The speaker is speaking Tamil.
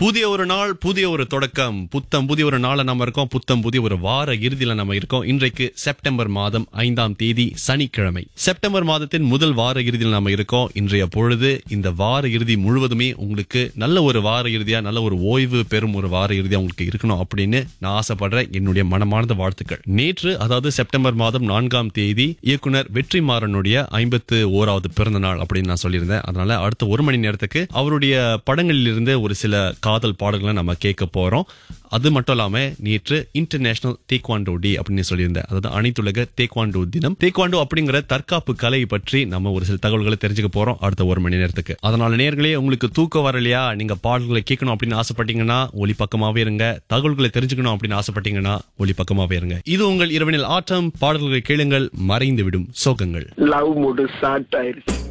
புதிய ஒரு நாள் புதிய ஒரு தொடக்கம் புத்தம் புதிய ஒரு நாள நம்ம இருக்கோம் புத்தம் புதிய ஒரு வார இறுதியில நம்ம இருக்கோம் இன்றைக்கு செப்டம்பர் மாதம் ஐந்தாம் தேதி சனிக்கிழமை செப்டம்பர் மாதத்தின் முதல் வார இறுதியில் நம்ம இருக்கோம் இன்றைய பொழுது இந்த வார இறுதி முழுவதுமே உங்களுக்கு நல்ல ஒரு வார இறுதியா நல்ல ஒரு ஓய்வு பெறும் ஒரு வார இறுதியா உங்களுக்கு இருக்கணும் அப்படின்னு நான் ஆசைப்படுறேன் என்னுடைய மனமார்ந்த வாழ்த்துக்கள் நேற்று அதாவது செப்டம்பர் மாதம் நான்காம் தேதி இயக்குனர் வெற்றிமாறனுடைய ஐம்பத்து ஓராவது பிறந்த நாள் அப்படின்னு நான் சொல்லியிருந்தேன் அதனால அடுத்த ஒரு மணி நேரத்துக்கு அவருடைய படங்களில் இருந்து ஒரு சில காதல் பாடல்களை நம்ம கேட்க போறோம் அது மட்டும் இல்லாம நேற்று இன்டர்நேஷனல் தேக்வாண்டோ டே அப்படின்னு சொல்லியிருந்தேன் அதாவது அனைத்துலக தேக்வாண்டோ தினம் தேக்வாண்டோ அப்படிங்கிற தற்காப்பு கலை பற்றி நம்ம ஒரு சில தகவல்களை தெரிஞ்சுக்க போறோம் அடுத்த ஒரு மணி நேரத்துக்கு அதனால நேர்களே உங்களுக்கு தூக்கம் வரலையா நீங்க பாடல்களை கேட்கணும் அப்படின்னு ஆசைப்பட்டீங்கன்னா ஒலி பக்கமாவே இருங்க தகவல்களை தெரிஞ்சுக்கணும் அப்படின்னு ஆசைப்பட்டீங்கன்னா ஒலி பக்கமாவே இருங்க இது உங்கள் இரவனில் ஆட்டம் பாடல்களை கேளுங்கள் மறைந்து விடும் சோகங்கள் லவ் மூடு ஸ்டார்ட் ஆயிருச்சு